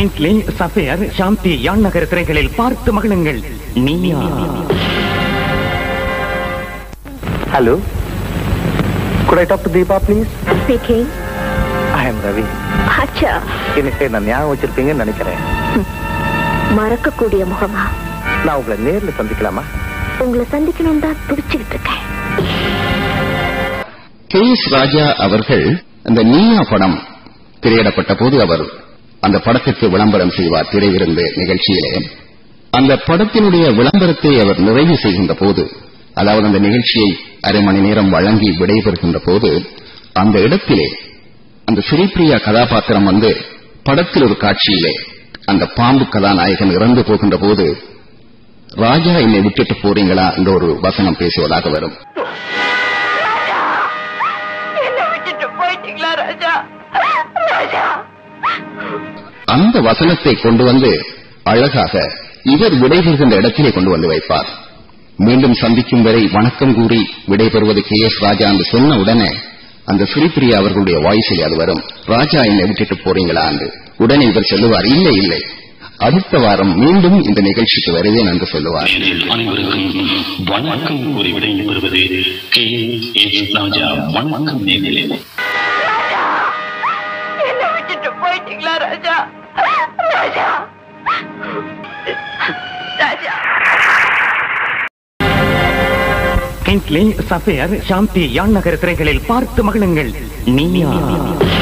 Kingsley sapphire சாந்தி யாழ் நகர் திரைகளில் பார்த்து மகிழுங்கள் நீயா Hello. Could I talk to Deepa, please? Speaking I am Ravi. அச்சா எனக்கு நான் ஞாபகம் வச்சிருப்பீங்கன்னு நினைக்கிறேன் மறக்கக்கூடிய முகமா நான் உங்களை நேர்ல சந்திக்கலாமா உங்களை சந்திக்கணும் தான் துடிச்சுக்கிட்டு இருக்கேன் கே எஸ் ராஜா அவர்கள் அந்த நீயா படம் திரையிடப்பட்ட போது அவர் அந்த படத்திற்கு விளம்பரம் செய்வார் திரையிருந்து நிகழ்ச்சியிலே அந்த படத்தினுடைய விளம்பரத்தை அவர் நிறைவு செய்கின்ற போது அதாவது அந்த நிகழ்ச்சியை அரை மணி நேரம் வழங்கி விடைபெறுகின்ற போது அந்த இடத்திலே அந்த ஸ்ரீபிரியா கதாபாத்திரம் வந்து படத்தில் ஒரு காட்சியிலே அந்த பாம்பு கதாநாயகன் இறந்து போகின்ற போது ராஜா என்னை விட்டுட்டு போறீங்களா என்ற ஒரு வசனம் பேசுவதாக வரும் என்ன விட்டுட்டு போயிட்டீங்களா ராஜா ராஜா அந்த வசனத்தை கொண்டு வந்து அழகாக இவர் விடைபெறுகின்ற இடத்திலே கொண்டு வந்து வைப்பார் மீண்டும் சந்திக்கும் வரை வணக்கம் கூறி விடைபெறுவது கே எஸ் ராஜா என்று சொன்ன உடனே அந்த ஸ்ரீபிரியா அவர்களுடைய வாய்ஸில் அது வரும் ராஜா என்னை விட்டுட்டு போறீங்களா என்று உடனே இவர் சொல்லுவார் இல்லை இல்லை அடுத்த வாரம் மீண்டும் இந்த நிகழ்ச்சிக்கு வருவேன் என்று சொல்லுவார் நேரில் அனைவருக்கும் வணக்கம் கூறி விடைபெறுவது கே எஸ் ராஜா வணக்கம் நேரிலே என்ன விட்டுட்டு போயிட்டீங்களா ராஜா ராஜா ராஜா கிங்ஸ்லி சஃபேர் சாந்தி யாழ் நகர் திரைகளில் பார்த்து மகிழுங்கள் நீயா